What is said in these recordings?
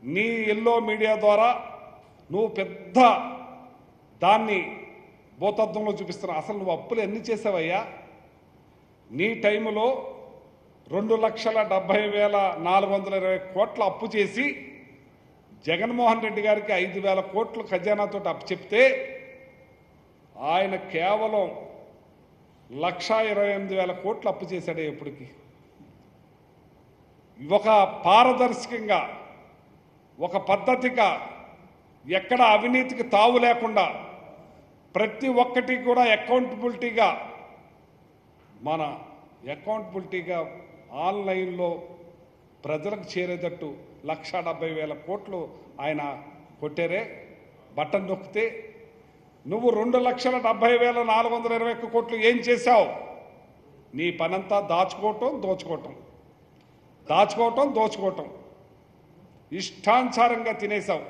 నీ yellow media ద్వారా నువ్వు పెద్ద దాన్ని భూతత్వంలో చూపిస్తున్నావు అసలు నువ్వు అప్పులు ఎన్ని చేసావయ్యా నీ టైంలో రెండు లక్షల డెబ్బై వేల నాలుగు వందల ఇరవై కోట్ల అప్పు చేసి జగన్మోహన్ రెడ్డి గారికి ఐదు వేల కోట్లు ఖజానాతో అప్పు చెప్తే ఆయన కేవలం లక్షా ఇరవై ఎనిమిది వేల కోట్లు అప్పు చేశాడే ఎప్పటికి ఒక పారదర్శకంగా ఒక పద్ధతిగా ఎక్కడ అవినీతికి తావు లేకుండా ప్రతి ఒక్కటి కూడా అకౌంటబిలిటీగా మన అకౌంటబిలిటీగా ఆన్లైన్లో ప్రజలకు చేరేటట్టు లక్ష డెబ్బై వేల కోట్లు ఆయన కొట్టారే బటన్ నొక్కితే నువ్వు రెండు లక్షల డెబ్బై వేల నాలుగు వందల ఇరవై ఒక్క కోట్లు ఏం చేశావు నీ పనంతా దాచుకోవటం దోచుకోవటం దాచుకోవటం దోచుకోవటం ఇష్టానుసారంగా తినేశావు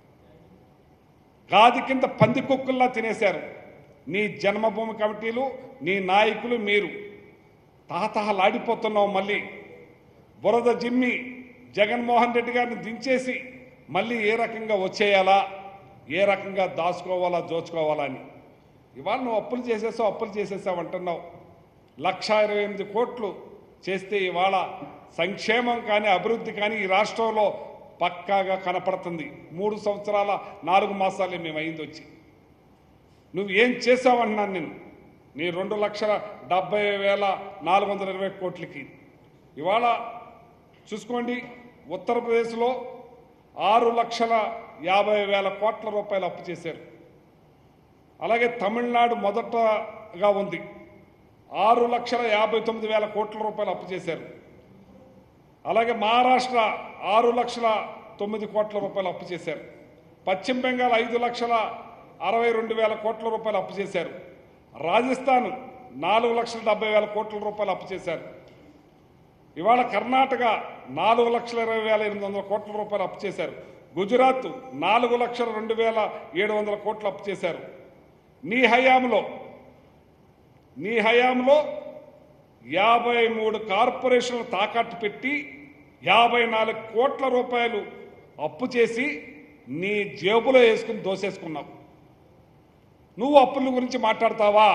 గాది కింద పంది కుక్కుల్లా తినేశారు నీ జన్మభూమి కమిటీలు నీ నాయకులు మీరు తహతహలాడిపోతున్నావు మళ్ళీ బురద జిమ్మి జగన్మోహన్ రెడ్డి గారిని దించేసి మళ్ళీ ఏ రకంగా వచ్చేయాలా ఏ రకంగా దాచుకోవాలా దోచుకోవాలా అని ఇవాళ నువ్వు అప్పులు చేసేసావు అప్పులు చేసేసావు అంటున్నావు లక్ష ఇరవై ఎనిమిది కోట్లు చేస్తే ఇవాళ సంక్షేమం కానీ అభివృద్ధి కానీ ఈ రాష్ట్రంలో పక్కాగా కనపడుతుంది మూడు సంవత్సరాల నాలుగు మాసాలే మేము అయింది వచ్చి నువ్వు ఏం చేసావన్నాను నేను నీ రెండు లక్షల డెబ్బై వేల నాలుగు వందల ఇరవై కోట్లకి ఇవాళ చూసుకోండి ఉత్తరప్రదేశ్లో ఆరు లక్షల యాభై వేల కోట్ల రూపాయలు అప్పు చేశారు అలాగే తమిళనాడు మొదటగా ఉంది ఆరు లక్షల యాభై తొమ్మిది వేల కోట్ల రూపాయలు అప్పు చేశారు అలాగే మహారాష్ట్ర ఆరు లక్షల తొమ్మిది కోట్ల రూపాయలు అప్పు చేశారు పశ్చిమ బెంగాల్ ఐదు లక్షల అరవై రెండు వేల కోట్ల రూపాయలు అప్పు చేశారు రాజస్థాన్ నాలుగు లక్షల డెబ్బై వేల కోట్ల రూపాయలు అప్పు చేశారు ఇవాళ కర్ణాటక నాలుగు లక్షల ఇరవై వేల ఎనిమిది వందల కోట్ల రూపాయలు అప్పు చేశారు గుజరాత్ నాలుగు లక్షల రెండు వేల ఏడు వందల కోట్లు అప్పు చేశారు నీ హయాంలో నీ హయాంలో యాభై మూడు కార్పొరేషన్లు తాకట్టు పెట్టి యాభై నాలుగు కోట్ల రూపాయలు అప్పు చేసి నీ జేబులో వేసుకుని దోసేసుకున్నావు నువ్వు అప్పుల గురించి మాట్లాడతావా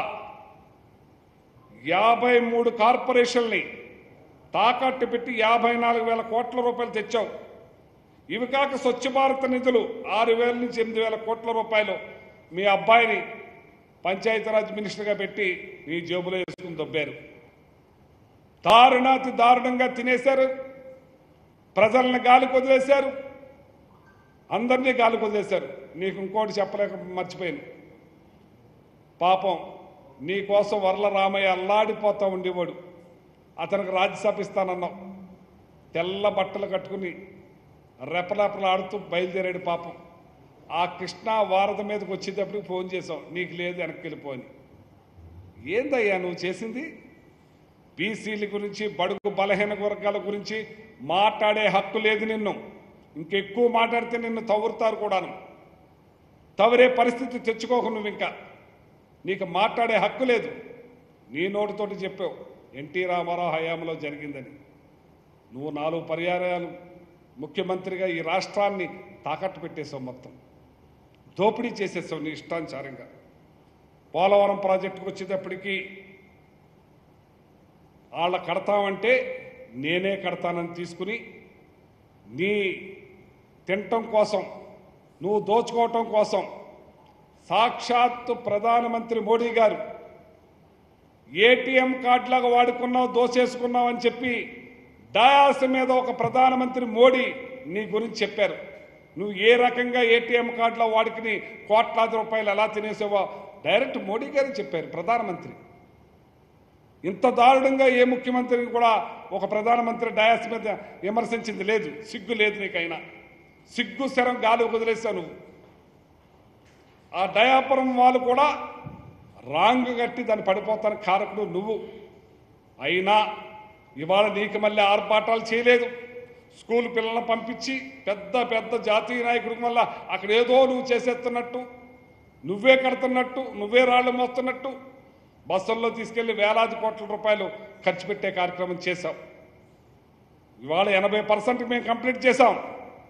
యాభై మూడు కార్పొరేషన్ని తాకట్టు పెట్టి యాభై నాలుగు వేల కోట్ల రూపాయలు తెచ్చావు ఇవి కాక స్వచ్ఛ భారత్ నిధులు ఆరు వేల నుంచి ఎనిమిది వేల కోట్ల రూపాయలు మీ అబ్బాయిని పంచాయతీరాజ్ మినిస్టర్గా పెట్టి నీ జేబులో వేసుకుని దొబ్బారు దారుణాతి దారుణంగా తినేశారు ప్రజల్ని గాలికి వదిలేశారు అందరినీ గాలికి వదిలేశారు నీకు ఇంకోటి చెప్పలేక మర్చిపోయాను పాపం నీ కోసం వరల రామయ్య అల్లాడిపోతా ఉండేవాడు అతనికి రాజ్యసభ ఇస్తానన్నావు తెల్ల బట్టలు కట్టుకుని రెపరెపలాడుతూ బయలుదేరాడు పాపం ఆ కృష్ణా వారధ మీదకి వచ్చేటప్పుడు ఫోన్ చేసావు నీకు లేదు వెనక్కి వెళ్ళిపోని ఏందయ్యా నువ్వు చేసింది బీసీల గురించి బడుగు బలహీన వర్గాల గురించి మాట్లాడే హక్కు లేదు నిన్ను ఇంకెక్కువ మాట్లాడితే నిన్ను తవ్వుతారు కూడాను తవరే పరిస్థితి తెచ్చుకోకు నువ్వు ఇంకా నీకు మాట్లాడే హక్కు లేదు నీ నోటితోటి చెప్పావు ఎన్టీ రామారావు హయాంలో జరిగిందని నువ్వు నాలుగు పర్యాయాలు ముఖ్యమంత్రిగా ఈ రాష్ట్రాన్ని తాకట్టు పెట్టేశావు మొత్తం దోపిడీ చేసేసావు నీ ఇష్టానుసారంగా పోలవరం ప్రాజెక్టుకు వచ్చేటప్పటికి వాళ్ళ కడతామంటే నేనే కడతానని తీసుకుని నీ తినటం కోసం నువ్వు దోచుకోవటం కోసం సాక్షాత్తు ప్రధానమంత్రి మోడీ గారు ఏటీఎం కార్డులాగా వాడుకున్నావు దోసేసుకున్నావు అని చెప్పి డయాస్ మీద ఒక ప్రధానమంత్రి మోడీ నీ గురించి చెప్పారు నువ్వు ఏ రకంగా ఏటీఎం కార్డులో వాడుకుని కోట్లాది రూపాయలు ఎలా తినేసావో డైరెక్ట్ మోడీ గారు చెప్పారు ప్రధానమంత్రి ఇంత దారుణంగా ఏ ముఖ్యమంత్రిని కూడా ఒక ప్రధానమంత్రి డయాస్ మీద విమర్శించింది లేదు సిగ్గు లేదు నీకైనా సిగ్గు శరం గాలి వదిలేసావు నువ్వు ఆ డయాపురం వాళ్ళు కూడా రాంగ్ కట్టి దాన్ని పడిపోతాను కారకుడు నువ్వు అయినా ఇవాళ నీకు మళ్ళీ ఆర్భాటాలు చేయలేదు స్కూల్ పిల్లలను పంపించి పెద్ద పెద్ద జాతీయ నాయకుడికి వల్ల అక్కడ ఏదో నువ్వు చేసేస్తున్నట్టు నువ్వే కడుతున్నట్టు నువ్వే రాళ్ళు మోస్తున్నట్టు బస్సుల్లో తీసుకెళ్లి వేలాది కోట్ల రూపాయలు ఖర్చు పెట్టే కార్యక్రమం చేశాం ఇవాళ ఎనభై పర్సెంట్ మేము కంప్లీట్ చేశాం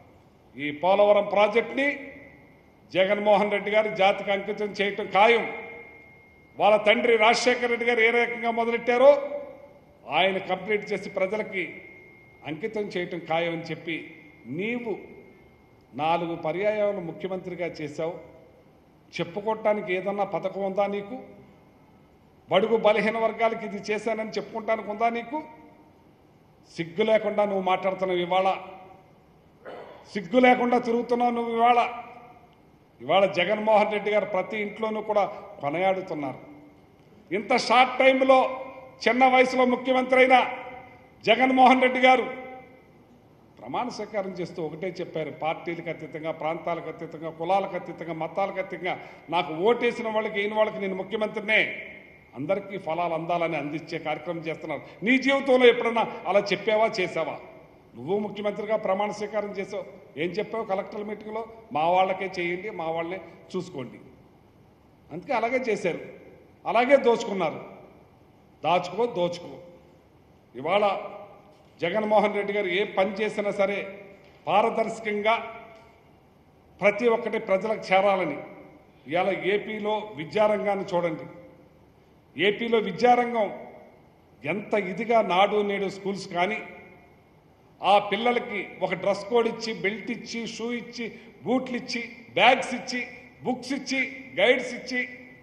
ఈ పోలవరం ప్రాజెక్ట్ని జగన్మోహన్ రెడ్డి గారు జాతికి అంకితం చేయటం ఖాయం వాళ్ళ తండ్రి రాజశేఖర రెడ్డి గారు ఏ రకంగా మొదలెట్టారో ఆయన కంప్లీట్ చేసి ప్రజలకి అంకితం చేయటం ఖాయం అని చెప్పి నీవు నాలుగు పర్యాయాలు ముఖ్యమంత్రిగా చేశావు చెప్పుకోవటానికి ఏదన్నా పథకం ఉందా నీకు బడుగు బలహీన వర్గాలకి ఇది చేశానని చెప్పుకుంటానికి ఉందా నీకు సిగ్గు లేకుండా నువ్వు మాట్లాడుతున్నావు ఇవాళ సిగ్గు లేకుండా తిరుగుతున్నావు నువ్వు ఇవాళ ఇవాళ జగన్మోహన్ రెడ్డి గారు ప్రతి ఇంట్లోనూ కూడా కొనయాడుతున్నారు ఇంత షార్ట్ టైంలో చిన్న వయసులో ముఖ్యమంత్రి అయిన జగన్మోహన్ రెడ్డి గారు ప్రమాణ స్వీకారం చేస్తూ ఒకటే చెప్పారు పార్టీలకు అతీతంగా ప్రాంతాలకు అతీతంగా కులాలకు అతీతంగా మతాలకు అతీతంగా నాకు ఓటేసిన వాళ్ళకి అయిన వాళ్ళకి నేను ముఖ్యమంత్రినే అందరికీ ఫలాలు అందాలని అందించే కార్యక్రమం చేస్తున్నారు నీ జీవితంలో ఎప్పుడన్నా అలా చెప్పావా చేసావా నువ్వు ముఖ్యమంత్రిగా ప్రమాణ స్వీకారం చేసావు ఏం చెప్పావు కలెక్టర్ మీటింగ్లో మా వాళ్ళకే చేయండి మా వాళ్ళనే చూసుకోండి అందుకే అలాగే చేశారు అలాగే దోచుకున్నారు దాచుకో దోచుకో ఇవాళ జగన్మోహన్ రెడ్డి గారు ఏ పని చేసినా సరే పారదర్శకంగా ప్రతి ఒక్కటి ప్రజలకు చేరాలని ఇవాళ ఏపీలో విద్యారంగాన్ని చూడండి ఏపీలో విద్యారంగం ఎంత ఇదిగా నాడు నేడు స్కూల్స్ కానీ ఆ పిల్లలకి ఒక డ్రెస్ కోడ్ ఇచ్చి బెల్ట్ ఇచ్చి షూ ఇచ్చి బూట్లు ఇచ్చి బ్యాగ్స్ ఇచ్చి బుక్స్ ఇచ్చి గైడ్స్ ఇచ్చి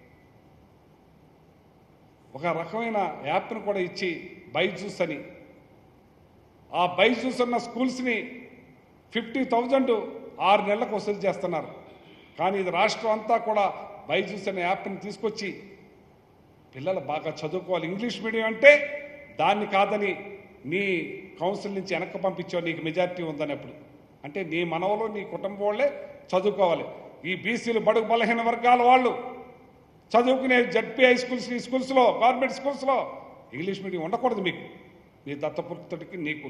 ఒక రకమైన యాప్ను కూడా ఇచ్చి బైజూస్ అని ఆ బైజూస్ ఉన్న స్కూల్స్ని ఫిఫ్టీ థౌజండ్ ఆరు నెలలకు వసూలు చేస్తున్నారు కానీ ఇది రాష్ట్రం అంతా కూడా బైజూస్ అనే యాప్ని తీసుకొచ్చి పిల్లలు బాగా చదువుకోవాలి ఇంగ్లీష్ మీడియం అంటే దాన్ని కాదని నీ కౌన్సిల్ నుంచి వెనక్కి పంపించావు నీకు మెజారిటీ ఉందన్నప్పుడు అంటే నీ మనవలు నీ కుటుంబం వాళ్ళే చదువుకోవాలి ఈ బీసీలు బడుగు బలహీన వర్గాల వాళ్ళు చదువుకునే జడ్పీ హై స్కూల్స్ ఈ స్కూల్స్లో గవర్నమెంట్ స్కూల్స్లో ఇంగ్లీష్ మీడియం ఉండకూడదు మీకు నీ దత్తపుత్రుడికి నీకు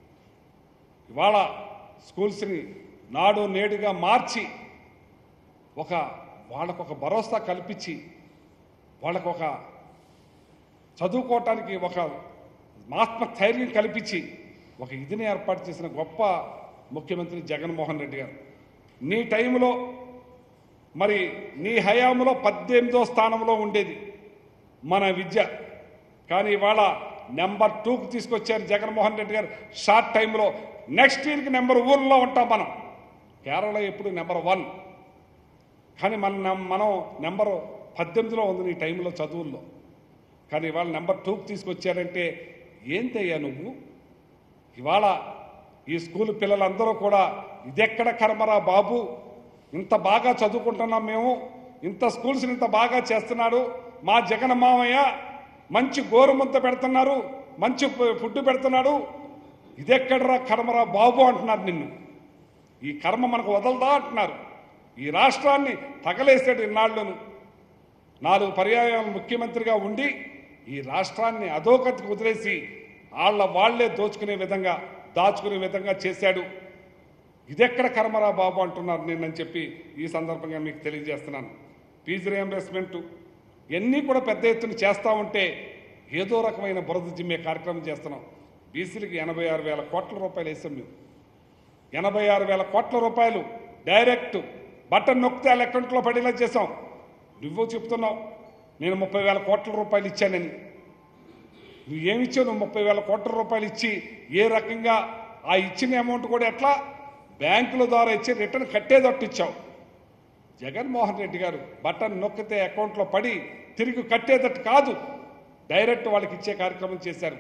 ఇవాళ స్కూల్స్ని నాడు నేడుగా మార్చి ఒక వాళ్ళకు ఒక భరోసా కల్పించి వాళ్ళకు ఒక చదువుకోవటానికి ఒక ఆత్మ ధైర్యం కల్పించి ఒక ఇదిని ఏర్పాటు చేసిన గొప్ప ముఖ్యమంత్రి జగన్మోహన్ రెడ్డి గారు నీ టైంలో మరి నీ హయాంలో పద్దెనిమిదో స్థానంలో ఉండేది మన విద్య కానీ ఇవాళ నెంబర్ టూకి తీసుకొచ్చారు జగన్మోహన్ రెడ్డి గారు షార్ట్ టైంలో నెక్స్ట్ ఇయర్కి నెంబర్ ఊర్లో ఉంటాం మనం కేరళ ఎప్పుడు నెంబర్ వన్ కానీ మన నెం- మనం నెంబర్ పద్దెనిమిదిలో ఉంది నీ టైంలో చదువుల్లో కానీ ఇవాళ నెంబర్ టూకి తీసుకొచ్చారంటే ఏంటయ్యా నువ్వు ఇవాళ ఈ స్కూల్ పిల్లలందరూ కూడా ఇదెక్కడ కర్మరా బాబు ఇంత బాగా చదువుకుంటున్నాం మేము ఇంత స్కూల్స్ని ఇంత బాగా చేస్తున్నాడు మా జగన్ మామయ్య మంచి గోరుముద్ద పెడుతున్నారు మంచి ఫు- ఫుడ్ పెడుతున్నాడు ఇదెక్కడరా కర్మరా బాబు అంటున్నారు నిన్ను ఈ కర్మ మనకు వదలదా అంటున్నారు ఈ రాష్ట్రాన్ని తగలేసాడు ఇన్నాళ్ళను నాలుగు పర్యాయాలు ముఖ్యమంత్రిగా ఉండి ఈ రాష్ట్రాన్ని అధోగతికి వదిలేసి వాళ్ళ వాళ్లే దోచుకునే విధంగా దాచుకునే విధంగా చేశాడు ఇదెక్కడ కర్మరా బాబు అంటున్నారు నేనని చెప్పి ఈ సందర్భంగా మీకు తెలియజేస్తున్నాను ఫీజు రియంబర్స్మెంట్ ఇవన్నీ కూడా పెద్ద ఎత్తున చేస్తూ ఉంటే ఏదో రకమైన బురద జిమ్మే కార్యక్రమం చేస్తున్నాం బీసీలకి ఎనభై ఆరు వేల కోట్ల రూపాయలు వేసాం మేము ఎనభై ఆరు వేల కోట్ల రూపాయలు డైరెక్ట్ బటన్ నొక్కితే వాళ్ళ అకౌంట్లో పడేలా చేసాం నువ్వు చెప్తున్నావు నేను ముప్పై వేల కోట్ల రూపాయలు ఇచ్చానని నువ్వు ఏమిచ్చావు నువ్వు ముప్పై వేల కోట్ల రూపాయలు ఇచ్చి ఏ రకంగా ఆ ఇచ్చిన అమౌంట్ కూడా ఎట్లా బ్యాంకుల ద్వారా ఇచ్చి రిటర్న్ కట్టేదట్టు ఇచ్చావు జగన్మోహన్ రెడ్డి గారు బటన్ నొక్కితే అకౌంట్లో పడి తిరిగి కట్టేదట్టు కాదు డైరెక్ట్ వాళ్ళకి ఇచ్చే కార్యక్రమం చేశారు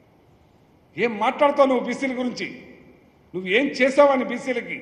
ఏం మాట్లాడతావు నువ్వు బీసీల గురించి నువ్వు ఏం చేసావని బీసీలకి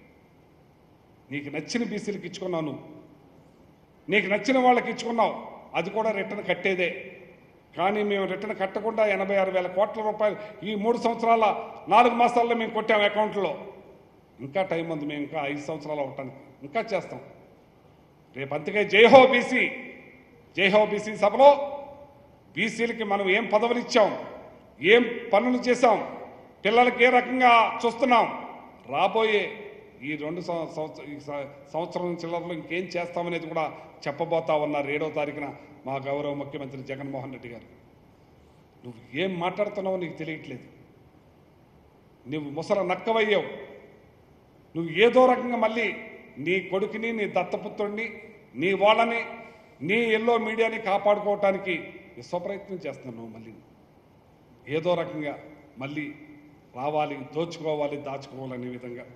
నీకు నచ్చిన బీసీలకు ఇచ్చుకున్నావు నువ్వు నీకు నచ్చిన వాళ్ళకి ఇచ్చుకున్నావు అది కూడా రిటర్న్ కట్టేదే కానీ మేము రిటర్న్ కట్టకుండా ఎనభై ఆరు వేల కోట్ల రూపాయలు ఈ మూడు సంవత్సరాల నాలుగు మాసాల్లో మేము కొట్టాం అకౌంట్లో ఇంకా టైం ఉంది మేము ఇంకా ఐదు సంవత్సరాలు అవటానికి ఇంకా చేస్తాం రేపు అందుకే జైహో బీసీ జైహో బీసీ సభలో బీసీలకి మనం ఏం పదవులు ఇచ్చాం ఏం పనులు చేశాం పిల్లలకి ఏ రకంగా చూస్తున్నాం రాబోయే ఈ రెండు సం- సంవత్స- ఈ స- సంవత్సరం చిల్లరలో ఇంకేం చేస్తామనేది కూడా చెప్పబోతా ఉన్నారు ఏడో తారీఖున మా గౌరవ ముఖ్యమంత్రి జగన్మోహన్ రెడ్డి గారు నువ్వు ఏం మాట్లాడుతున్నావో నీకు తెలియట్లేదు నువ్వు ముసల నక్కవయ్యావు నువ్వు ఏదో రకంగా మళ్ళీ నీ కొడుకుని నీ దత్తపుత్రుడిని నీ వాళ్ళని నీ ఎల్లో మీడియాని కాపాడుకోవటానికి విశ్వప్రయత్నం చేస్తున్నావు నువ్వు మళ్ళీ ఏదో రకంగా మళ్ళీ రావాలి దోచుకోవాలి దాచుకోవాలనే విధంగా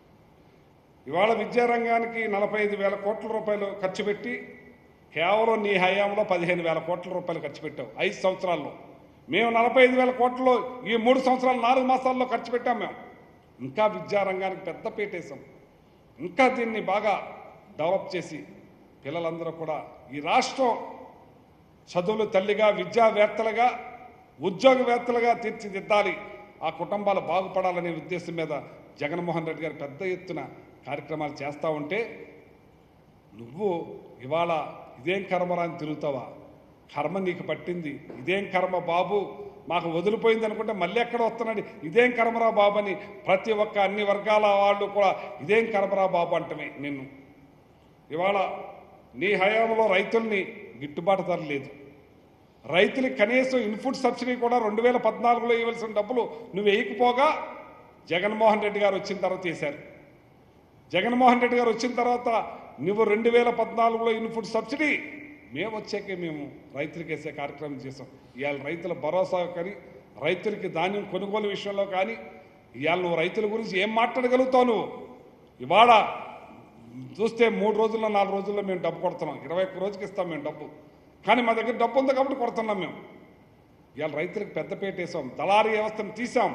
ఇవాళ విద్యారంగానికి నలభై ఐదు వేల కోట్ల రూపాయలు ఖర్చు పెట్టి కేవలం నీ హయాంలో పదిహేను వేల కోట్ల రూపాయలు ఖర్చు పెట్టావు ఐదు సంవత్సరాల్లో మేము నలభై ఐదు వేల కోట్లు ఈ మూడు సంవత్సరాలు నాలుగు మాసాల్లో ఖర్చు పెట్టాం మేము ఇంకా విద్యారంగానికి పెద్ద పీటేసాం ఇంకా దీన్ని బాగా డెవలప్ చేసి పిల్లలందరూ కూడా ఈ రాష్ట్రం చదువులు తల్లిగా విద్యావేత్తలుగా ఉద్యోగవేత్తలుగా తీర్చిదిద్దాలి ఆ కుటుంబాలు బాగుపడాలనే ఉద్దేశం మీద జగన్మోహన్ రెడ్డి గారు పెద్ద ఎత్తున కార్యక్రమాలు చేస్తూ ఉంటే నువ్వు ఇవాళ ఇదేం కర్మరా అని తిరుగుతావా కర్మ నీకు పట్టింది ఇదేం కర్మ బాబు మాకు వదిలిపోయింది అనుకుంటే మళ్ళీ ఎక్కడ వస్తున్నాడు ఇదేం కర్మరా బాబు అని ప్రతి ఒక్క అన్ని వర్గాల వాళ్ళు కూడా ఇదేం కర్మరా బాబు అంటమే నిన్ను ఇవాళ నీ హయాంలో రైతుల్ని గిట్టుబాటు ధర లేదు రైతులకి కనీసం ఇన్పుట్ సబ్సిడీ కూడా రెండు వేల పద్నాలుగులో ఇవ్వాల్సిన డబ్బులు నువ్వు వేయకపోగా జగన్మోహన్ రెడ్డి గారు వచ్చిన తర్వాత వేశారు జగన్మోహన్ రెడ్డి గారు వచ్చిన తర్వాత నువ్వు రెండు వేల పద్నాలుగులో ఇన్పుట్ సబ్సిడీ మేము వచ్చాకే మేము రైతులకు వేసే కార్యక్రమం చేసాం ఇవాళ రైతుల భరోసా కానీ రైతులకి ధాన్యం కొనుగోలు విషయంలో కానీ ఇవాళ నువ్వు రైతుల గురించి ఏం మాట్లాడగలుగుతావు నువ్వు ఇవాళ చూస్తే మూడు రోజుల్లో నాలుగు రోజుల్లో మేము డబ్బు కొడుతున్నాం ఇరవై ఒక్క రోజుకి ఇస్తాం మేము డబ్బు కానీ మా దగ్గర డబ్బు ఉంది కాబట్టి కొడుతున్నాం మేము ఇవాళ రైతులకు పెద్దపేట వేసాం దళారీ వ్యవస్థను తీసాం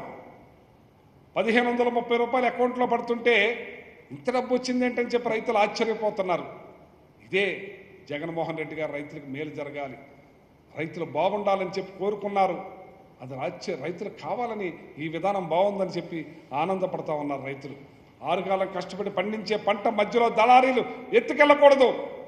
పదిహేను వందల ముప్పై రూపాయలు అకౌంట్లో పడుతుంటే ఇంత డబ్బు వచ్చింది ఏంటని చెప్పి రైతులు ఆశ్చర్యపోతున్నారు ఇదే జగన్మోహన్ రెడ్డి గారు రైతులకు మేలు జరగాలి రైతులు బాగుండాలని చెప్పి కోరుకున్నారు అది ఆశ్చర్య రైతులకు కావాలని ఈ విధానం బాగుందని చెప్పి ఆనందపడతా ఉన్నారు రైతులు ఆరుగాలం కష్టపడి పండించే పంట మధ్యలో దళారీలు ఎత్తుకెళ్ళకూడదు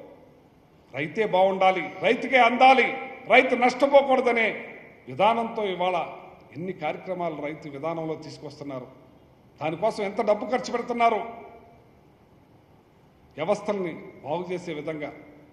రైతే బాగుండాలి రైతుకే అందాలి రైతు నష్టపోకూడదనే విధానంతో ఇవాళ ఎన్ని కార్యక్రమాలు రైతు విధానంలో తీసుకొస్తున్నారు దానికోసం ఎంత డబ్బు ఖర్చు పెడుతున్నారు వ్యవస్థల్ని బాగు చేసే విధంగా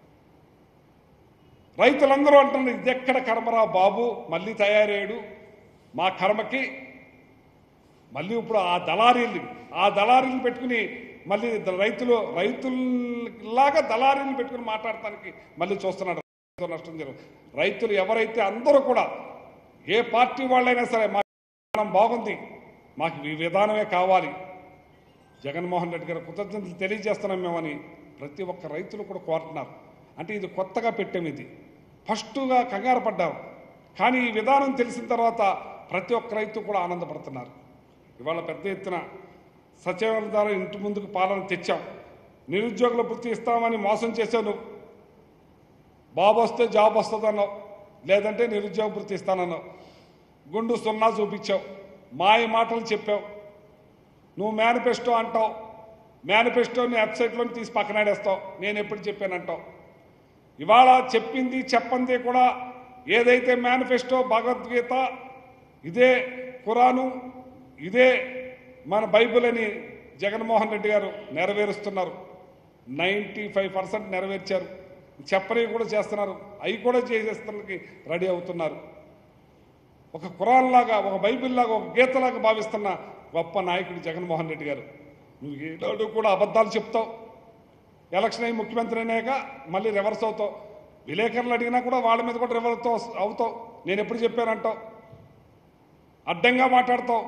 రైతులందరూ అంటున్నారు ఇదెక్కడ కర్మరా బాబు మళ్ళీ తయారయ్యాడు మా కర్మకి మళ్ళీ ఇప్పుడు ఆ దళారీలు ఆ దళారీలు పెట్టుకుని మళ్ళీ ద- రైతులు రైతుల్లాగా దళారీలు పెట్టుకుని మాట్లాడటానికి మళ్ళీ చూస్తున్నాడు రైతు నష్టం జరుగు రైతులు ఎవరైతే అందరూ కూడా ఏ పార్టీ వాళ్ళైనా సరే మా విధానం బాగుంది మాకు ఈ విధానమే కావాలి జగన్మోహన్ రెడ్డి గారు కృతజ్ఞతలు తెలియజేస్తున్నాం మేమని ప్రతి ఒక్క రైతులు కూడా కోరుతున్నారు అంటే ఇది కొత్తగా పెట్టాం ఇది ఫస్టుగా కంగారు పడ్డారు కానీ ఈ విధానం తెలిసిన తర్వాత ప్రతి ఒక్క రైతు కూడా ఆనందపడుతున్నారు ఇవాళ పెద్ద ఎత్తున సచివాలయం ద్వారా ఇంటి ముందుకు పాలన తెచ్చాం నిరుద్యోగుల వృత్తి ఇస్తామని మోసం చేశావు నువ్వు బాబు వస్తే జాబ్ వస్తుందన్నావు లేదంటే నిరుద్యోగ వృత్తి ఇస్తానన్నావు గుండు సున్నా చూపించావు మాయ మాటలు చెప్పావు నువ్వు మేనిఫెస్టో అంటావు మేనిఫెస్టోని వెబ్సైట్లో తీసి పక్కనాడేస్తావు నేను ఎప్పుడు చెప్పానంటావు ఇవాళ చెప్పింది చెప్పంది కూడా ఏదైతే మేనిఫెస్టో భగవద్గీత ఇదే ఖురాను ఇదే మన బైబిల్ అని జగన్మోహన్ రెడ్డి గారు నెరవేరుస్తున్నారు నైంటీ ఫైవ్ పర్సెంట్ నెరవేర్చారు చెప్పని కూడా చేస్తున్నారు అవి కూడా చేసేస్తానికి రెడీ అవుతున్నారు ఒక ఖురాన్ లాగా ఒక బైబిల్ లాగా ఒక గీతలాగా భావిస్తున్న గొప్ప నాయకుడు జగన్మోహన్ రెడ్డి గారు నువ్వు ఏనాడు కూడా అబద్ధాలు చెప్తావు ఎలక్షన్ అయ్యి ముఖ్యమంత్రి అయినాక మళ్ళీ రివర్స్ అవుతావు విలేకరులు అడిగినా కూడా వాళ్ళ మీద కూడా రివర్స్ అవుతావు నేను ఎప్పుడు చెప్పానంటావు అడ్డంగా మాట్లాడతావు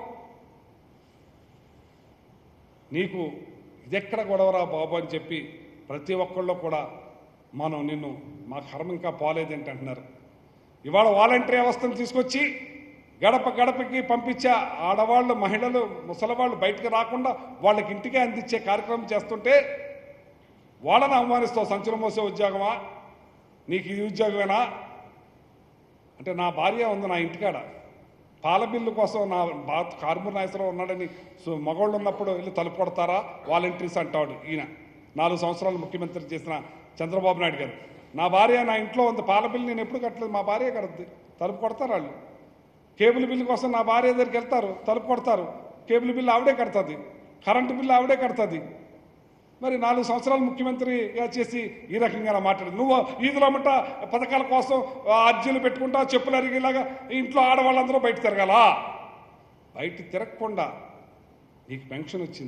నీకు ఇదెక్కడ గొడవరా బాబు అని చెప్పి ప్రతి ఒక్కళ్ళు కూడా మనం నిన్ను మా కర్మ ఇంకా పోలేదేంటి అంటున్నారు ఇవాళ వాలంటరీ వ్యవస్థను తీసుకొచ్చి గడప గడపకి పంపించే ఆడవాళ్ళు మహిళలు ముసలివాళ్ళు బయటకు రాకుండా వాళ్ళకి ఇంటికే అందించే కార్యక్రమం చేస్తుంటే వాళ్ళని అవమానిస్తావు సంచులు మోసే ఉద్యోగమా నీకు ఇది ఉద్యోగమేనా అంటే నా భార్య ఉంది నా ఇంటికాడ పాల బిల్లు కోసం నా బా కార్మూర్ నాయసరావు ఉన్నాడని సో మగవాళ్ళు ఉన్నప్పుడు వెళ్ళి తలుపు కొడతారా వాలంటీర్స్ అంటాడు ఈయన నాలుగు సంవత్సరాలు ముఖ్యమంత్రి చేసిన చంద్రబాబు నాయుడు గారు నా భార్య నా ఇంట్లో ఉంది పాల బిల్లు నేను ఎప్పుడు కట్టలేదు మా భార్య కడుద్ది తలుపు కొడతారు వాళ్ళు కేబుల్ బిల్లు కోసం నా భార్య దగ్గరికి వెళ్తారు తలుపు కొడతారు కేబుల్ బిల్లు ఆవిడే కడుతుంది కరెంటు బిల్లు ఆవిడే కడుతుంది మరి నాలుగు సంవత్సరాలు ముఖ్యమంత్రిగా చేసి ఈ రకంగా మాట్లాడు నువ్వు ఈదులో మట్ట పథకాల కోసం ఆ, అర్జీలు పెట్టుకుంటా చెప్పులు అరిగేలాగా ఇంట్లో ఆడవాళ్ళందరూ బయట తిరగాల బయట తిరగకుండా నీకు పెన్షన్ వచ్చింది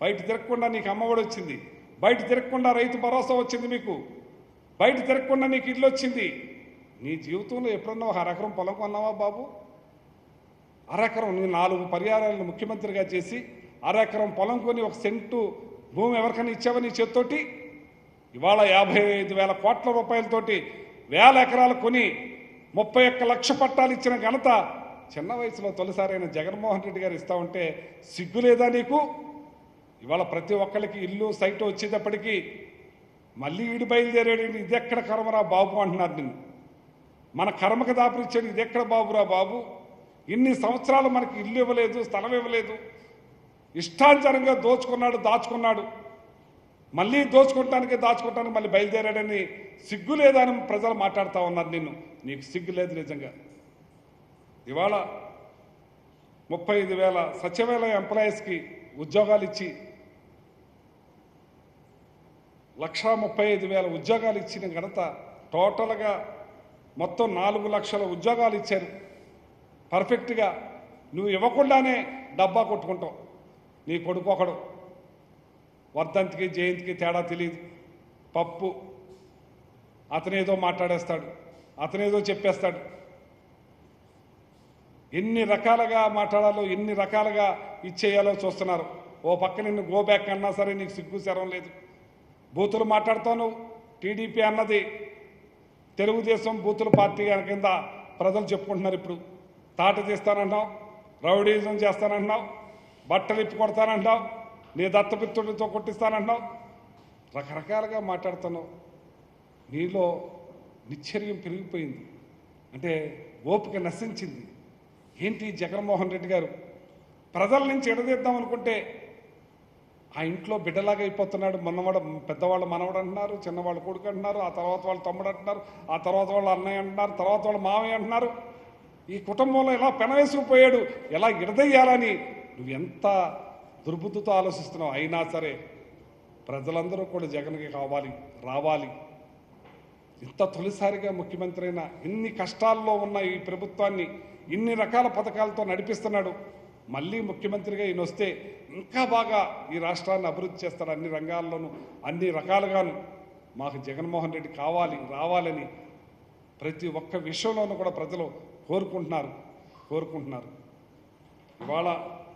బయట తిరగకుండా నీకు అమ్మఒడి వచ్చింది బయట తిరగకుండా రైతు భరోసా వచ్చింది మీకు బయట తిరగకుండా నీకు ఇల్లు వచ్చింది నీ జీవితంలో ఎప్పుడన్నా ఒక అరెకరం పొలం కొన్నావా బాబు అరెకరం నీ నాలుగు పర్యాయాలను ముఖ్యమంత్రిగా చేసి అరెకరం పొలం కొని ఒక సెంటు భూమి ఎవరికైనా ఇచ్చావా నీ చేత్తోటి ఇవాళ యాభై ఐదు వేల కోట్ల రూపాయలతోటి వేల ఎకరాలు కొని ముప్పై ఒక్క లక్ష పట్టాలు ఇచ్చిన ఘనత చిన్న వయసులో తొలిసారైన జగన్మోహన్ రెడ్డి గారు ఇస్తా ఉంటే సిగ్గు లేదా నీకు ఇవాళ ప్రతి ఒక్కరికి ఇల్లు సైట్ వచ్చేటప్పటికి మళ్ళీ ఈడు బయలుదేరాడు ఇది ఎక్కడ కర్మరా బాబు అంటున్నారు నిన్ను మన కర్మకు దాపురిచ్చాడు ఇది ఎక్కడ బాబురా బాబు ఇన్ని సంవత్సరాలు మనకి ఇల్లు ఇవ్వలేదు స్థలం ఇవ్వలేదు ఇష్టానుసారంగా దోచుకున్నాడు దాచుకున్నాడు మళ్ళీ దోచుకుంటానికి దాచుకుంటానికి మళ్ళీ బయలుదేరాడని సిగ్గు లేదని ప్రజలు మాట్లాడుతూ ఉన్నారు నిన్ను నీకు సిగ్గు లేదు నిజంగా ఇవాళ ముప్పై ఐదు వేల సచివాలయ ఎంప్లాయీస్కి ఉద్యోగాలు ఇచ్చి లక్షా ముప్పై ఐదు వేల ఉద్యోగాలు ఇచ్చిన ఘనత టోటల్గా మొత్తం నాలుగు లక్షల ఉద్యోగాలు ఇచ్చారు పర్ఫెక్ట్గా నువ్వు ఇవ్వకుండానే డబ్బా కొట్టుకుంటావు నీ కొడుకు ఒకడు వర్ధంతికి జయంతికి తేడా తెలియదు పప్పు అతనేదో మాట్లాడేస్తాడు అతనేదో చెప్పేస్తాడు ఎన్ని రకాలుగా మాట్లాడాలో ఎన్ని రకాలుగా ఇచ్చేయాలో చూస్తున్నారు ఓ పక్క నిన్ను గో బ్యాక్ అన్నా సరే నీకు సిగ్గు శరం లేదు బూతులు మాట్లాడుతాను టీడీపీ అన్నది తెలుగుదేశం బూతుల పార్టీ కింద ప్రజలు చెప్పుకుంటున్నారు ఇప్పుడు తాట తీస్తానంటున్నావు రౌడీజం చేస్తానంటున్నావు బట్టలు ఇప్పి కొడతానంటున్నావు నీ దత్తపిత్తుడితో కొట్టిస్తానంటున్నావు రకరకాలుగా మాట్లాడుతున్నావు నీలో నిశ్చర్యం పెరిగిపోయింది అంటే ఓపిక నశించింది ఏంటి జగన్మోహన్ రెడ్డి గారు ప్రజల నుంచి ఎడదీద్దాం అనుకుంటే ఆ ఇంట్లో బిడ్డలాగా అయిపోతున్నాడు మొన్నవాడు పెద్దవాళ్ళు మనవడు అంటున్నారు చిన్నవాళ్ళు కొడుకు అంటున్నారు ఆ తర్వాత వాళ్ళు తమ్ముడు అంటున్నారు ఆ తర్వాత వాళ్ళు అన్నయ్య అంటున్నారు తర్వాత వాళ్ళు మావయ్య అంటున్నారు ఈ కుటుంబంలో ఎలా పెనవేసుకుపోయాడు ఎలా ఇడదయ్యాలని నువ్వు ఎంత దుర్బుద్ధితో ఆలోచిస్తున్నావు అయినా సరే ప్రజలందరూ కూడా జగన్కి కావాలి రావాలి ఇంత తొలిసారిగా ముఖ్యమంత్రి అయిన ఇన్ని కష్టాల్లో ఉన్న ఈ ప్రభుత్వాన్ని ఇన్ని రకాల పథకాలతో నడిపిస్తున్నాడు మళ్ళీ ముఖ్యమంత్రిగా ఈయన వస్తే ఇంకా బాగా ఈ రాష్ట్రాన్ని అభివృద్ధి చేస్తాడు అన్ని రంగాల్లోనూ అన్ని రకాలుగాను మాకు జగన్మోహన్ రెడ్డి కావాలి రావాలని ప్రతి ఒక్క విషయంలోనూ కూడా ప్రజలు కోరుకుంటున్నారు కోరుకుంటున్నారు ఇవాళ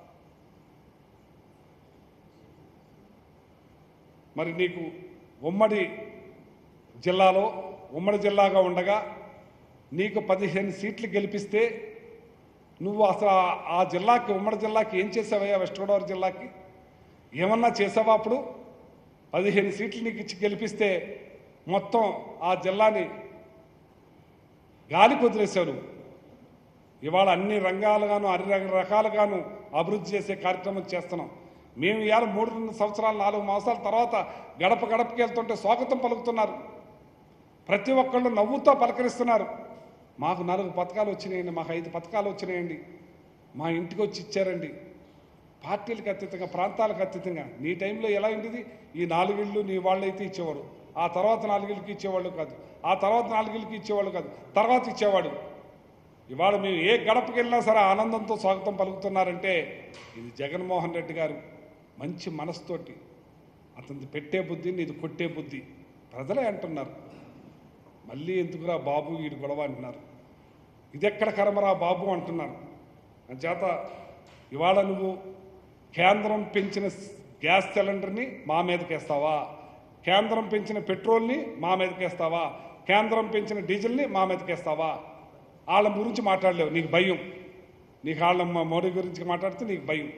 మరి నీకు ఉమ్మడి జిల్లాలో ఉమ్మడి జిల్లాగా ఉండగా నీకు పదిహేను సీట్లు గెలిపిస్తే నువ్వు అసలు ఆ- ఆ జిల్లాకి ఉమ్మడి జిల్లాకి ఏం చేసావయ్యా వెస్ట్ గోదావరి జిల్లాకి ఏమన్నా చేసావా అప్పుడు పదిహేను సీట్లు నీకు ఇచ్చి గెలిపిస్తే మొత్తం ఆ జిల్లాని గాలికి వదిలేశావు నువ్వు ఇవాళ అన్ని రంగాలుగాను అన్ని రక- రకాలుగాను అభివృద్ధి చేసే కార్యక్రమం చేస్తున్నాం మేము ఇవాళ మూడు సంవత్సరాలు నాలుగు మాసాల తర్వాత గడప గడపకి వెళ్తుంటే స్వాగతం పలుకుతున్నారు ప్రతి ఒక్కళ్ళు నవ్వుతో పలకరిస్తున్నారు మాకు నాలుగు పథకాలు వచ్చినాయండి మాకు ఐదు పథకాలు వచ్చినాయండి మా ఇంటికి వచ్చి ఇచ్చారండి పార్టీలకు అతీతంగా ప్రాంతాలకు అతీతంగా నీ టైంలో ఎలా ఉండేది ఈ నాలుగిళ్ళు నీ వాళ్ళైతే ఇచ్చేవాడు ఆ తర్వాత నాలుగిళ్ళకి ఇచ్చేవాళ్ళు కాదు ఆ తర్వాత నాలుగిళ్ళకి ఇచ్చేవాళ్ళు కాదు తర్వాత ఇచ్చేవాడు ఇవాళ మేము ఏ గడపకి వెళ్ళినా సరే ఆనందంతో స్వాగతం పలుకుతున్నారంటే ఇది జగన్మోహన్ రెడ్డి గారు మంచి మనసుతోటి అతనిది పెట్టే బుద్ధి నీది కొట్టే బుద్ధి ప్రజలే అంటున్నారు మళ్ళీ ఎందుకురా బాబు వీడు గొడవ అంటున్నారు ఇదెక్కడ కర్మరా బాబు అంటున్నారు చేత ఇవాళ నువ్వు కేంద్రం పెంచిన స్- గ్యాస్ సిలిండర్ని మా మీదకి వేస్తావా కేంద్రం పెంచిన పెట్రోల్ని మా మీదకి వేస్తావా కేంద్రం పెంచిన డీజిల్ని మా మీదకి వేస్తావా వాళ్ళ గురించి మాట్లాడలేవు నీకు భయం నీకు వాళ్ళ మ- మోడీ గురించి మాట్లాడితే నీకు భయం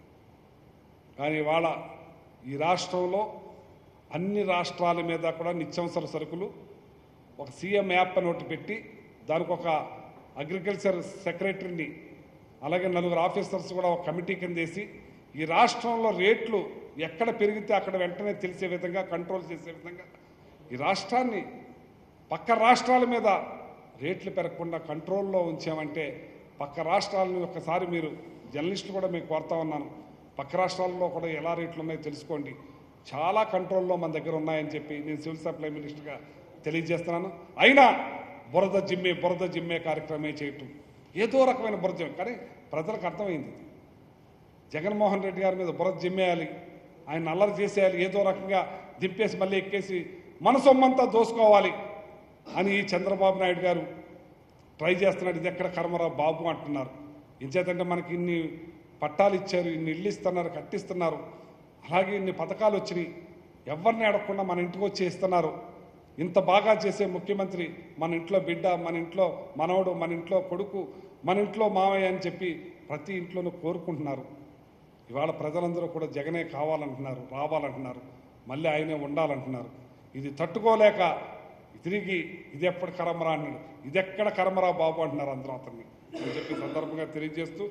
కానీ ఇవాళ ఈ రాష్ట్రంలో అన్ని రాష్ట్రాల మీద కూడా నిత్యావసర సరుకులు ఒక సీఎం యాప్ అని ఒకటి పెట్టి దానికి ఒక అగ్రికల్చర్ సెక్రటరీని అలాగే నలుగురు ఆఫీసర్స్ కూడా ఒక కమిటీ కింద వేసి ఈ రాష్ట్రంలో రేట్లు ఎక్కడ పెరిగితే అక్కడ వెంటనే తెలిసే విధంగా కంట్రోల్ చేసే విధంగా ఈ రాష్ట్రాన్ని పక్క రాష్ట్రాల మీద రేట్లు పెరగకుండా కంట్రోల్లో ఉంచామంటే పక్క రాష్ట్రాలను ఒక్కసారి మీరు జర్నలిస్టులు కూడా మీకు కోరుతా ఉన్నాను పక్క రాష్ట్రాల్లో కూడా ఎలా రేట్లు ఉన్నాయో తెలుసుకోండి చాలా కంట్రోల్లో మన దగ్గర ఉన్నాయని చెప్పి నేను సివిల్ సప్లై మినిస్టర్గా తెలియజేస్తున్నాను అయినా బురద జిమ్మే బురద జిమ్మే కార్యక్రమే చేయటం ఏదో రకమైన బురద జిమ్మే కానీ ప్రజలకు అర్థమైంది ఇది. జగన్మోహన్ రెడ్డి గారి మీద బురద జిమ్మేయాలి ఆయన అల్లరి చేసేయాలి ఏదో రకంగా దింపేసి మళ్ళీ ఎక్కేసి మన సొమ్మంతా దోసుకోవాలి అని ఈ చంద్రబాబు నాయుడు గారు ట్రై చేస్తున్నాడు ఇది ఎక్కడ కర్మరా బాబు అంటున్నారు ఇంచేతంటే మనకి ఇన్ని పట్టాలు ఇచ్చారు ఇన్ని ఇల్లు ఇస్తున్నారు కట్టిస్తున్నారు అలాగే ఇన్ని పథకాలు వచ్చినాయి ఎవరిని అడగకుండా మన ఇంటికి వచ్చి ఇస్తున్నారు ఇంత బాగా చేసే ముఖ్యమంత్రి మన ఇంట్లో బిడ్డ మన ఇంట్లో మనవడు మన ఇంట్లో కొడుకు మన ఇంట్లో మావయ్య అని చెప్పి ప్రతి ఇంట్లోనూ కోరుకుంటున్నారు ఇవాళ ప్రజలందరూ కూడా జగనే కావాలంటున్నారు రావాలంటున్నారు మళ్ళీ ఆయనే ఉండాలంటున్నారు ఇది తట్టుకోలేక తిరిగి ఇది ఎప్పుడు కరమరా అన్నాడు ఇది ఎక్కడ కరమరా బాబు అంటున్నారు అందరూ అతన్ని అని చెప్పి సందర్భంగా తెలియజేస్తూ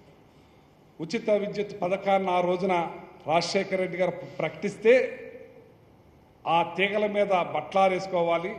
ఉచిత విద్యుత్ పథకాన్ని ఆ రోజున రాజశేఖర రెడ్డి గారు ప్రకటిస్తే ఆ తీగల మీద బట్లారేసుకోవాలి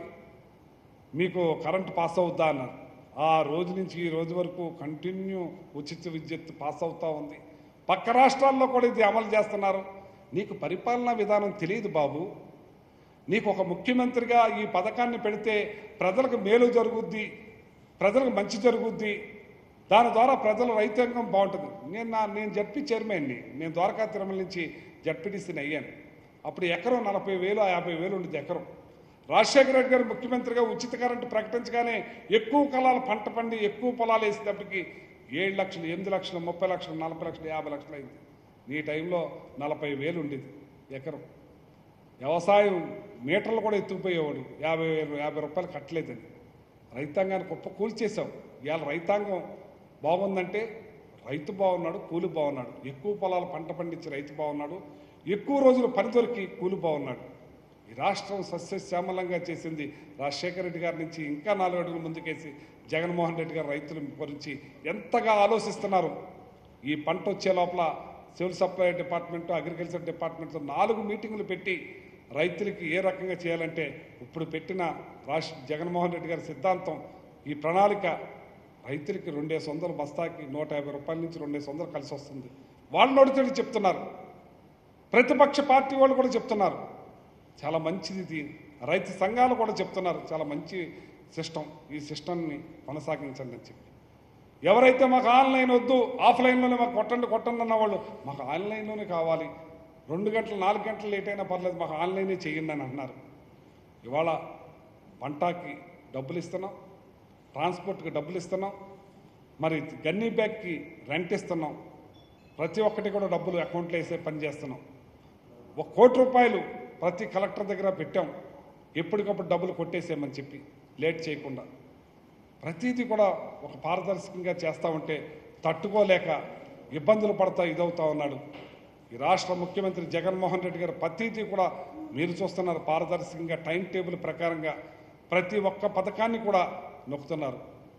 మీకు కరెంట్ పాస్ అవుద్దా అన్నారు ఆ రోజు నుంచి ఈ రోజు వరకు కంటిన్యూ ఉచిత విద్యుత్ పాస్ అవుతా ఉంది పక్క రాష్ట్రాల్లో కూడా ఇది అమలు చేస్తున్నారు నీకు పరిపాలనా విధానం తెలియదు బాబు నీకు ఒక ముఖ్యమంత్రిగా ఈ పథకాన్ని పెడితే ప్రజలకు మేలు జరుగుద్ది ప్రజలకు మంచి జరుగుద్ది దాని ద్వారా ప్రజల రైతాంగం బాగుంటుంది నేను నా నేను జడ్పీ చైర్మన్ని నేను ద్వారకా తిరుమల నుంచి జడ్పీటీసీని అయ్యాను అప్పుడు ఎకరం నలభై వేలు యాభై వేలు ఉండేది ఎకరం రాజశేఖర రెడ్డి గారు ముఖ్యమంత్రిగా ఉచిత కరెంటు ప్రకటించగానే ఎక్కువ కళాలు పంట పండి ఎక్కువ పొలాలు వేసేటప్పటికి ఏడు లక్షలు ఎనిమిది లక్షలు ముప్పై లక్షలు నలభై లక్షలు యాభై లక్షలు అయింది నీ టైంలో నలభై వేలు ఉండేది ఎకరం వ్యవసాయం మీటర్లు కూడా ఎత్తుకుపోయేవాడు యాభై వేలు యాభై రూపాయలు కట్టలేదని రైతాంగాన్ని గొప్ప కూల్చేసాం ఇవాళ రైతాంగం బాగుందంటే రైతు బాగున్నాడు కూలి బాగున్నాడు ఎక్కువ పొలాలు పంట పండించి రైతు బాగున్నాడు ఎక్కువ రోజులు పని దొరికి కూలి బాగున్నాడు ఈ రాష్ట్రం సస్యశ్యామలంగా చేసింది రాజశేఖర రెడ్డి గారి నుంచి ఇంకా నాలుగు అడుగులు ముందుకేసి జగన్మోహన్ రెడ్డి గారు రైతుల గురించి ఎంతగా ఆలోచిస్తున్నారు ఈ పంట వచ్చే లోపల సివిల్ సప్లై డిపార్ట్మెంట్ అగ్రికల్చర్ డిపార్ట్మెంట్తో నాలుగు మీటింగులు పెట్టి రైతులకి ఏ రకంగా చేయాలంటే ఇప్పుడు పెట్టిన రాష్ట్ర జగన్మోహన్ రెడ్డి గారి సిద్ధాంతం ఈ ప్రణాళిక రైతులకి రెండేసి వందలు బస్తాకి నూట యాభై రూపాయల నుంచి రెండేసి వందలు కలిసి వస్తుంది వాళ్ళు నడుతుడి చెప్తున్నారు ప్రతిపక్ష పార్టీ వాళ్ళు కూడా చెప్తున్నారు చాలా మంచిది ఇది రైతు సంఘాలు కూడా చెప్తున్నారు చాలా మంచి సిస్టమ్ ఈ సిస్టమ్ని కొనసాగించండి అని చెప్పి ఎవరైతే మాకు ఆన్లైన్ వద్దు ఆఫ్లైన్లోనే మాకు కొట్టండి కొట్టండి అన్న వాళ్ళు మాకు ఆన్లైన్లోనే కావాలి రెండు గంటలు నాలుగు గంటలు లేట్ అయినా పర్లేదు మాకు ఆన్లైనే చేయండి అని అన్నారు ఇవాళ పంటాకి డబ్బులు ఇస్తున్నాం ట్రాన్స్పోర్ట్కి డబ్బులు ఇస్తున్నాం మరి గన్నీ బ్యాగ్కి రెంట్ ఇస్తున్నాం ప్రతి ఒక్కటి కూడా డబ్బులు అకౌంట్లో వేసే పని చేస్తున్నాం ఒక కోటి రూపాయలు ప్రతి కలెక్టర్ దగ్గర పెట్టాం ఎప్పటికప్పుడు డబ్బులు కొట్టేసామని చెప్పి లేట్ చేయకుండా ప్రతిదీ కూడా ఒక పారదర్శకంగా చేస్తూ ఉంటే తట్టుకోలేక ఇబ్బందులు పడతా ఇదవుతా ఉన్నాడు ఈ రాష్ట్ర ముఖ్యమంత్రి జగన్మోహన్ రెడ్డి గారు ప్రతిదీ కూడా మీరు చూస్తున్నారు పారదర్శకంగా టైం టేబుల్ ప్రకారంగా ప్రతి ఒక్క పథకాన్ని కూడా నొక్కుతున్నారు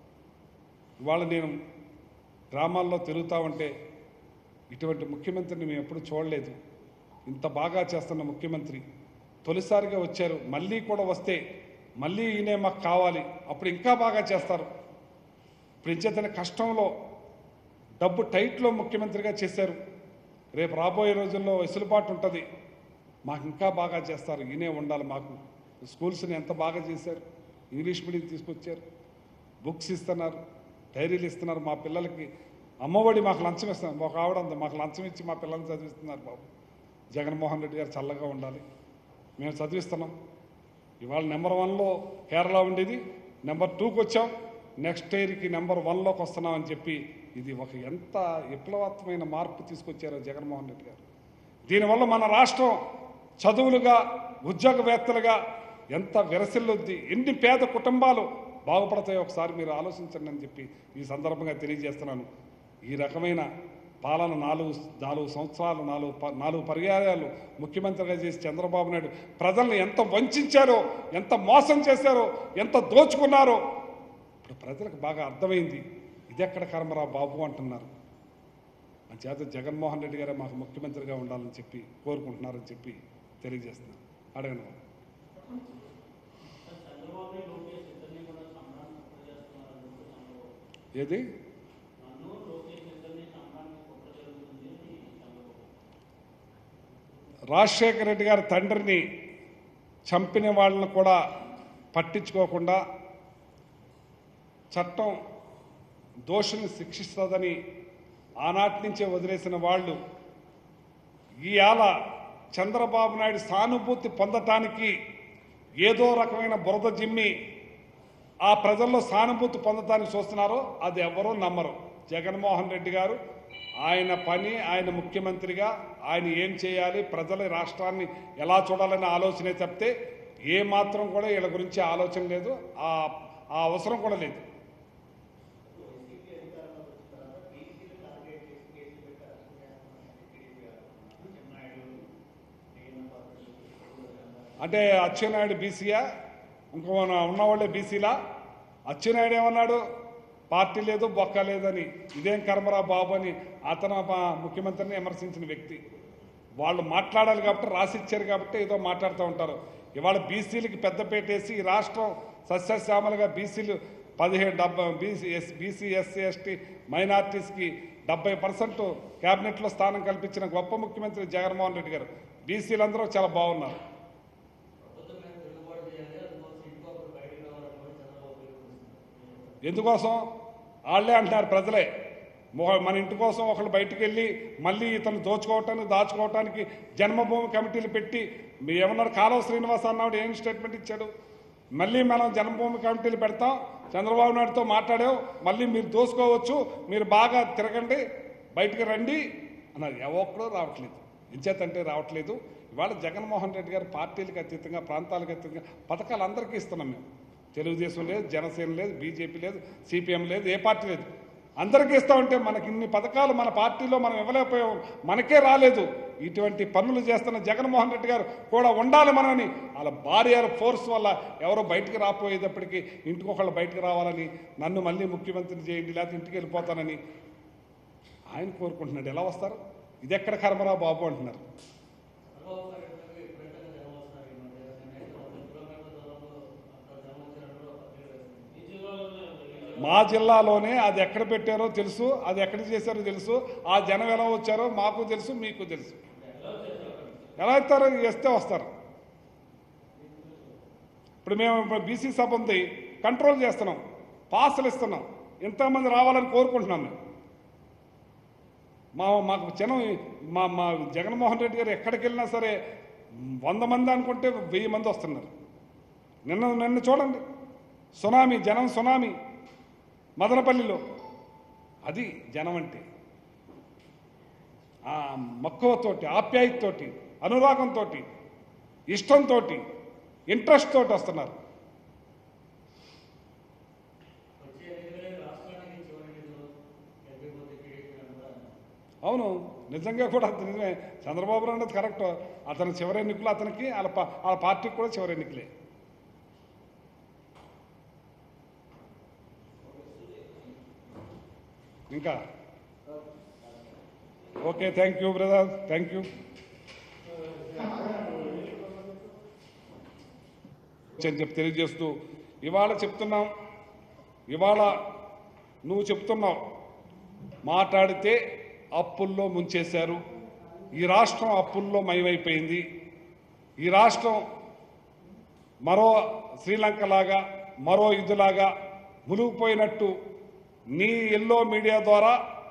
ఇవాళ నేను గ్రామాల్లో తిరుగుతూ ఉంటే ఇటువంటి ముఖ్యమంత్రిని మేము ఎప్పుడు చూడలేదు ఇంత బాగా చేస్తున్న ముఖ్యమంత్రి తొలిసారిగా వచ్చారు మళ్ళీ కూడా వస్తే మళ్ళీ ఈయనే మాకు కావాలి అప్పుడు ఇంకా బాగా చేస్తారు ఇప్పుడు ఇచ్చేతన కష్టంలో డబ్బు టైట్లో ముఖ్యమంత్రిగా చేశారు రేపు రాబోయే రోజుల్లో వెసులుబాటు ఉంటుంది మాకు ఇంకా బాగా చేస్తారు ఈయనే ఉండాలి మాకు స్కూల్స్ని ఎంత బాగా చేశారు ఇంగ్లీష్ మీడియం తీసుకొచ్చారు బుక్స్ ఇస్తున్నారు డైరీలు ఇస్తున్నారు మా పిల్లలకి అమ్మఒడి మాకు లంచం ఇస్తున్నారు ఒక ఆవిడ ఉంది మాకు లంచం ఇచ్చి మా పిల్లల్ని చదివిస్తున్నారు బాబు జగన్మోహన్ రెడ్డి గారు చల్లగా ఉండాలి మేము చదివిస్తున్నాం ఇవాళ నెంబర్ వన్లో కేరళ ఉండేది నెంబర్ టూకి వచ్చాం నెక్స్ట్ ఇయర్కి నెంబర్ వన్లోకి వస్తున్నామని చెప్పి ఇది ఒక ఎంత విప్లవాత్మకమైన మార్పు తీసుకొచ్చారో జగన్మోహన్ రెడ్డి గారు దీనివల్ల మన రాష్ట్రం చదువులుగా ఉద్యోగవేత్తలుగా ఎంత విరసిల్లుద్ది ఎన్ని పేద కుటుంబాలు బాగుపడతాయో ఒకసారి మీరు ఆలోచించండి అని చెప్పి ఈ సందర్భంగా తెలియజేస్తున్నాను ఈ రకమైన పాలన నాలుగు నాలుగు సంవత్సరాలు నాలుగు ప- నాలుగు పర్యాయాలు ముఖ్యమంత్రిగా చేసి చంద్రబాబు నాయుడు ప్రజల్ని ఎంత వంచారో ఎంత మోసం చేశారో ఎంత దోచుకున్నారో ఇప్పుడు ప్రజలకు బాగా అర్థమైంది ఇదెక్కడ కర్మరా బాబు అంటున్నారు చేత జగన్మోహన్ రెడ్డి గారే మాకు ముఖ్యమంత్రిగా ఉండాలని చెప్పి కోరుకుంటున్నారని చెప్పి తెలియజేస్తున్నారు అడగను ఏది రాజశేఖర రెడ్డి గారి తండ్రిని చంపిన వాళ్ళని కూడా పట్టించుకోకుండా చట్టం దోషుల్ని శిక్షిస్తుందని ఆనాటి నుంచే వదిలేసిన వాళ్ళు ఈయాల చంద్రబాబు నాయుడు సానుభూతి పొందటానికి ఏదో రకమైన బురద జిమ్మి ఆ ప్రజల్లో సానుభూతి పొందటానికి చూస్తున్నారో అది ఎవరూ నమ్మరు జగన్మోహన్ రెడ్డి గారు ఆయన పని ఆయన ముఖ్యమంత్రిగా ఆయన ఏం చేయాలి ప్రజల రాష్ట్రాన్ని ఎలా చూడాలనే ఆలోచనే చెప్తే ఏ మాత్రం కూడా వీళ్ళ గురించి ఆలోచన లేదు ఆ ఆ అవసరం కూడా లేదు అంటే అచ్చెన్నాయుడు బీసీయా ఇంకో ఉన్నవాళ్ళే బీసీలా అచ్చెన్నాయుడు ఏమన్నాడు పార్టీ లేదు బొక్క లేదని ఇదేం కర్మరా బాబు అని అతను మా ముఖ్యమంత్రిని విమర్శించిన వ్యక్తి వాళ్ళు మాట్లాడాలి కాబట్టి రాసిచ్చారు కాబట్టి ఏదో మాట్లాడుతూ ఉంటారు ఇవాళ బీసీలకి పెద్దపేట వేసి ఈ రాష్ట్రం సస్యశ్యామలుగా బీసీలు పదిహేడు డెబ్బై BC S BC SC ST మైనార్టీస్కి డెబ్బై పర్సెంట్ క్యాబినెట్లో స్థానం కల్పించిన గొప్ప ముఖ్యమంత్రి జగన్మోహన్ రెడ్డి గారు బీసీలందరూ చాలా బాగున్నారు ఎందుకోసం వాళ్ళే అంటున్నారు ప్రజలే మొ- మన ఇంటి కోసం ఒకళ్ళు బయటికి వెళ్ళి మళ్ళీ ఇతను దోచుకోవటానికి దాచుకోవటానికి జన్మభూమి కమిటీలు పెట్టి మీ ఏమన్నారు కాలువ శ్రీనివాస్ అన్నాడు ఏం స్టేట్మెంట్ ఇచ్చాడు మళ్ళీ మనం జన్మభూమి కమిటీలు పెడతాం చంద్రబాబు నాయుడుతో మాట్లాడాం మళ్ళీ మీరు దోసుకోవచ్చు మీరు బాగా తిరగండి బయటికి రండి అన్నారు ఎవక్కడో రావట్లేదు ఎంచేతంటే రావట్లేదు ఇవాళ జగన్మోహన్ రెడ్డి గారు పార్టీలకు అతీతంగా ప్రాంతాలకు అతీతంగా పథకాలు అందరికీ ఇస్తున్నాం మేము తెలుగుదేశం లేదు జనసేన లేదు బీజేపీ లేదు సిపిఎం లేదు ఏ పార్టీ లేదు అందరికీ ఇస్తామంటే మనకి ఇన్ని పథకాలు మన పార్టీలో మనం ఇవ్వలేకపోయాం మనకే రాలేదు ఇటువంటి పనులు చేస్తున్న జగన్మోహన్ రెడ్డి గారు కూడా ఉండాలి మనని వాళ్ళ భార్య ఫోర్స్ వల్ల ఎవరో బయటికి రాపోయేటప్పటికి ఇంటికి ఒకళ్ళు బయటికి రావాలని నన్ను మళ్ళీ ముఖ్యమంత్రిని చేయండి లేకపోతే ఇంటికి వెళ్ళిపోతానని ఆయన కోరుకుంటున్నాడు ఎలా వస్తారు ఇది ఎక్కడ కర్మరా బాబు అంటున్నారు మా జిల్లాలోనే అది ఎక్కడ పెట్టారో తెలుసు అది ఎక్కడ చేశారో తెలుసు ఆ జనం ఎలా వచ్చారో మాకు తెలుసు మీకు తెలుసు ఎలా ఇస్తారో వేస్తే వస్తారు ఇప్పుడు మేము బీసీ సభ ఉంది కంట్రోల్ చేస్తున్నాం పాసులు ఇస్తున్నాం ఎంతమంది రావాలని కోరుకుంటున్నాం మేము మా మాకు జనం మా మా జగన్మోహన్ రెడ్డి గారు ఎక్కడికి వెళ్ళినా సరే వంద మంది అనుకుంటే వెయ్యి మంది వస్తున్నారు నిన్న నిన్న చూడండి సునామీ జనం సునామీ మదనపల్లిలో అది జనం అంటే ఆ మక్కువతోటి ఆప్యాయతతోటి అనురాగంతో ఇష్టంతో ఇంట్రెస్ట్ తోటి వస్తున్నారు అవును నిజంగా కూడా అది నిజమే చంద్రబాబు నాయుడు అన్నది కరెక్ట్ అతని చివరి ఎన్నికలు అతనికి వాళ్ళ పా- వాళ్ళ పార్టీకి కూడా చివరి ఎన్నికలే ఇంకా okay thank you brother thank you అని చెప్పి తెలియజేస్తూ ఇవాళ చెప్తున్నాం ఇవాళ నువ్వు చెప్తున్నావు మాట్లాడితే అప్పుల్లో ముంచేశారు ఈ రాష్ట్రం అప్పుల్లో మయమైపోయింది ఈ రాష్ట్రం మరో శ్రీలంక లాగా మరో ఇదిలాగా మునిగిపోయినట్టు నీ ఎల్లో మీడియా ద్వారా